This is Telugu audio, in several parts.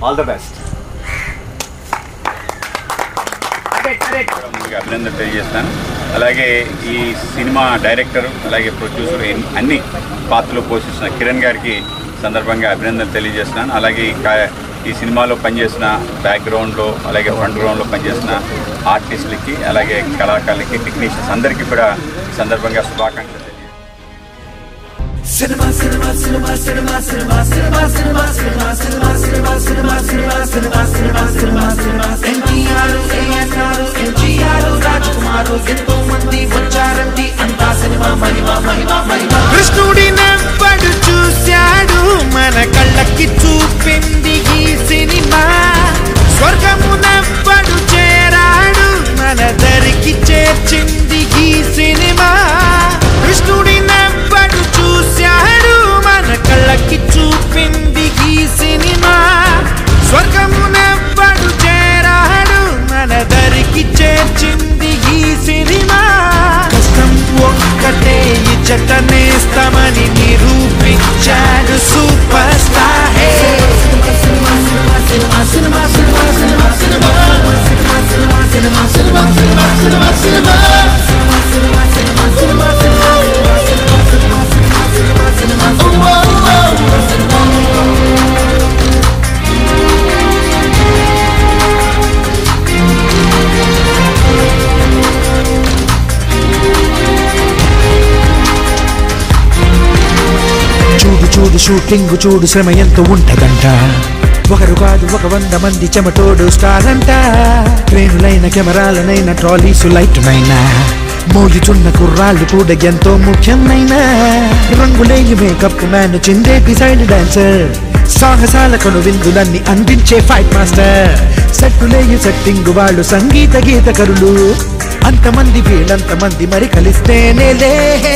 ఆల్ ద బెస్ట్ ముందుగా అభినందన తెలియజేస్తాను అలాగే ఈ సినిమా డైరెక్టర్ అలాగే ప్రొడ్యూసర్ ఎన్- అన్ని పాత్రలు పోషిస్తున్న కిరణ్ గారికి సందర్భంగా అభినందన తెలియజేస్తున్నాను అలాగే ఈ కా- ఈ సినిమాలో పనిచేసిన బ్యాక్గ్రౌండ్లో అలాగే ఫ్రంట్ గ్రౌండ్లో పనిచేసిన ఆర్టిస్టులకి అలాగే కళాకారులకి టెక్నీషియన్స్ అందరికీ కూడా ఈ సందర్భంగా శుభాకాంక్షలు తెలియజేస్తున్నాను Cinema, cinema, cinema, cinema, cinema, cinema, cinema, cinema, cinema, cinema, cinema, cinema, cinema, cinema, cinema, cinema. NTR, ANR, NGR, రాజకుమారు ఎంతో మంది వచ్చారండి అంతా సినిమా మహిమ మహిమ మహిమ కృష్ణుడి నవ్వడు చూశాడు మన కళ్ళకి చూపింది ఈ సినిమా స్వర్గము నవ్వడు చేరాడు మన దరికి చేర్చింది ఈ సినిమా కృష్ణుడి నవ్వడు చూశాడు మన కళ్ళకి చూపింది ఈ సినిమా స్వర్గము నవ్వడు చేరాడు మన దరికి చేర్చింది ఈ సినిమా కష్టం ఒక్కటే ఇచ్చట నేస్తామని నిరూపించాడు సూపర్ స్టార్ హే చూడు చూడు షూటింగ్ చూడు శ్రమ ఎంత ఉంటదంట ఒకరు కాదు ఒక వంద మంది చెమటోడు స్టార్ అంట ట్రైనులైన కెమెరాలనైన ట్రాలీస్ లైట్నైనా మోగిచున్న కుర్రాళ్ళు కూడా ఎంతో ముఖ్యమైన రంగులేని మేకప్ మ్యాన్ చిందేటి సైడ్ డాన్సర్ సాహసాల కను విందులన్నీ అందించే ఫైట్ మాస్టర్ సెట్టులేయు సెట్టింగ్ వాళ్ళు సంగీత గీతకరులు అంతమంది వీళ్ళంతమంది మరి కలిస్తేనే లే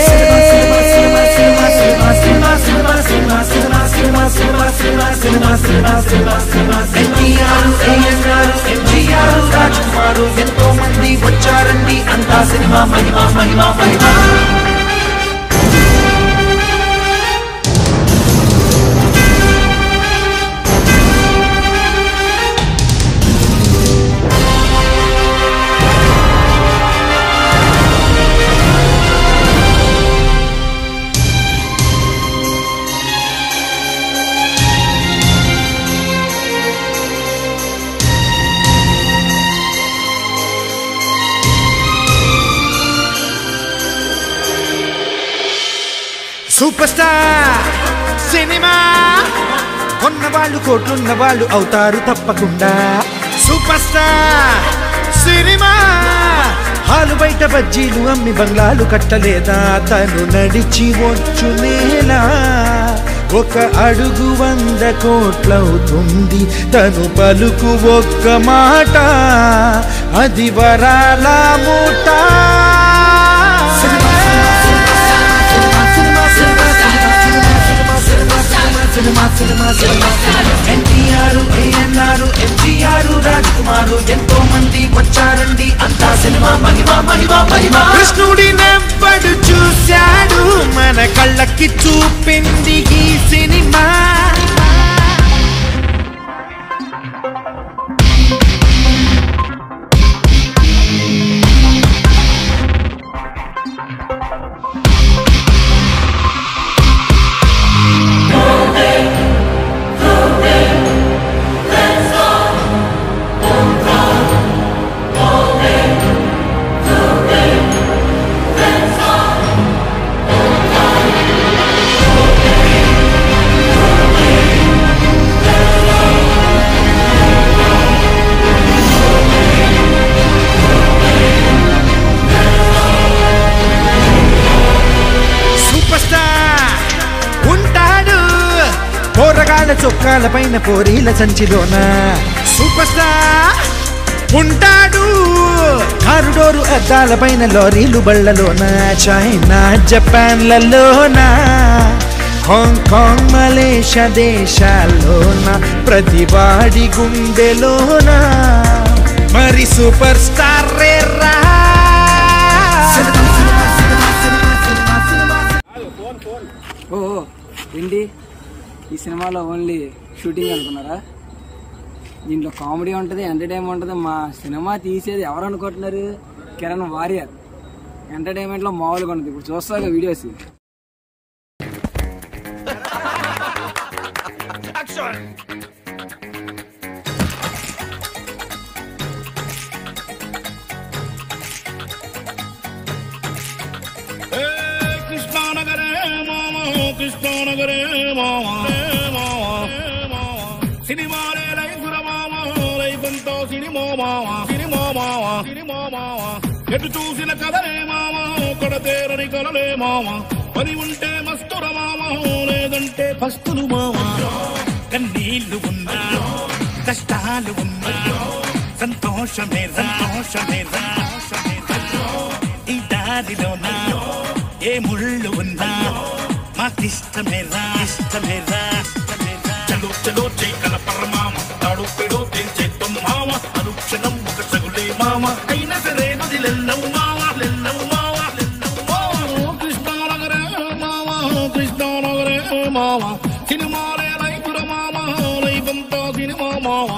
ఎన్టీఆర్ ఏఎన్ఆర్ ఎంజీఆర్ రాజకుమారు ఎంతో మంది వచ్చారండి అంతా సినిమా మహిమ మహిమ మహిమ సూపర్ స్టార్ సినిమా కొన్న వాళ్ళు కోట్లున్న వాళ్ళు అవుతారు తప్పకుండా సూపర్ స్టార్ సినిమా హాలు బయట బజ్జీలు అమ్మి బంగ్లాలు కట్టలేదా తను నడిచి వచ్చు నేల ఒక అడుగు వంద కోట్లవుతుంది తను పలుకు ఒక్క మాట అది వరాల మూట ఎన్టీఆర్ ఏఎన్ఆర్ ఎంజీఆర్ రాజకుమారు ఎంతో మంది వచ్చారండి అంతా సినిమా మహిమ మహిమ మహిమ కృష్ణుడి నవ్వడు చూశాడు మన కళ్ళకి చూపింది ఈ సినిమా సూపర్ స్టార్ ఉంటాడు పోరగాళ్ళ చొక్కాల పైన పోరీల సంచిలోన సూపర్ స్టార్ ఉంటాడు కారుడోరు అద్దాల పైన లారీలు బళ్ళలోన చైనా జపాన్లలోన హాంకాంగ్ మలేషియా దేశాల్లోన ప్రతివాడి గుండెలోన మరి సూపర్ స్టార్ రేరా ఓ ఏంటి ఈ సినిమాలో ఓన్లీ షూటింగ్ అనుకున్నారా దీంట్లో కామెడీ ఉంటుంది ఎంటర్టైన్మెంట్ ఉంటుంది మా సినిమా తీసేది ఎవరు అనుకుంటున్నారు కిరణ్ వారియర్ ఎంటర్టైన్మెంట్ లో మామూలుగా ఉంటుంది ఇప్పుడు చూస్తారు వీడియోస్ కృష్ణానగరే మామ కృష్ణానగరే మామ సినిమాలే లైఫుర మామ లైఫ్ ఎంతో సినిమా మామ సినిమా మామ సినిమా మామ ఎటు చూసిన కథలే మామ కొడతేరని కలలే మామ పని ఉంటే మస్తుర మామ లేదంటే పస్తులు మామ కన్నీళ్లు ఉన్నా కష్టాలు ఉన్నా సంతోషమే సంతోషమే ఈ దారిలోనా ఏ ముళ్ళు ఉన్నా మాకిష్టమేరా ఇష్టమేరా చలో చలో జై కలపర మామ తాడు పెడో చేద్దాం మామ అనుక్షణం ఒక సగులే మామ అయినా సరే నదిలెల్లవు మామ లెల్లవు మామ లెల్లవు మామ కృష్ణానగరే మామ కృష్ణానగరే మామ సినిమాలే లైపుర మామ లైఫంతా సినిమా మామ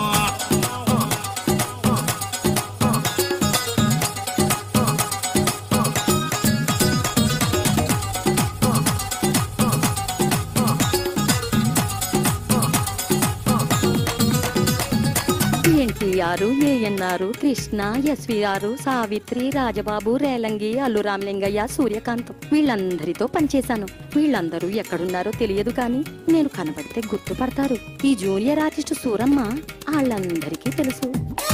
ఎన్టీఆర్ ఏఎన్ఆర్ కృష్ణ ఎస్వీఆర్ సావిత్రి రాజబాబు రేలంగి అల్లు రామలింగయ్య సూర్యకాంత్ వీళ్ళందరితో పనిచేశాను వీళ్ళందరూ ఎక్కడున్నారో తెలియదు కానీ నేను కనబడితే గుర్తుపడతారు ఈ జూనియర్ ఆర్టిస్ట్ సూరమ్మ వాళ్ళందరికీ తెలుసు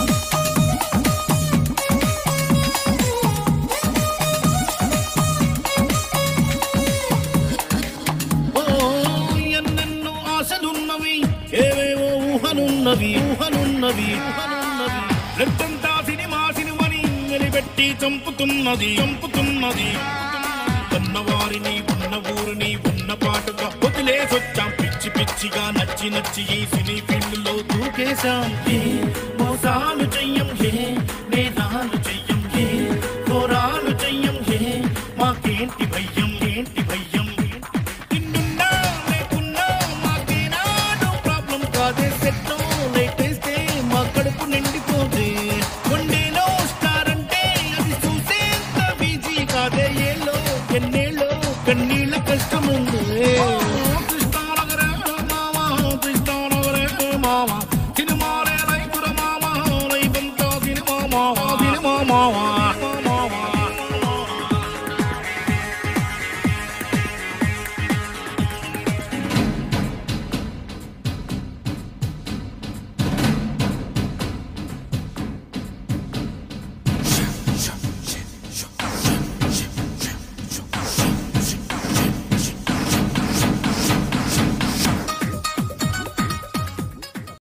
ఓ, ఎన్నెన్నో ఆశలున్నవి ఏవేవో ఊహలున్నవి ఊహలున్నవి ఊహలున్నవి రెట్టంతా సినిమా సినిమని వెలిపెట్టి చంపుతున్నది చంపుతున్నది ఉన్న వారిని ఉన్న ఊరిని ఉన్న పాటుగా వదిలేసొచ్చాం పిచ్చి పిచ్చిగా నచ్చి నచ్చి ఈ సినీ ఫీల్డ్ లో దూకేశాం ఏ మోసాలు చెయ్య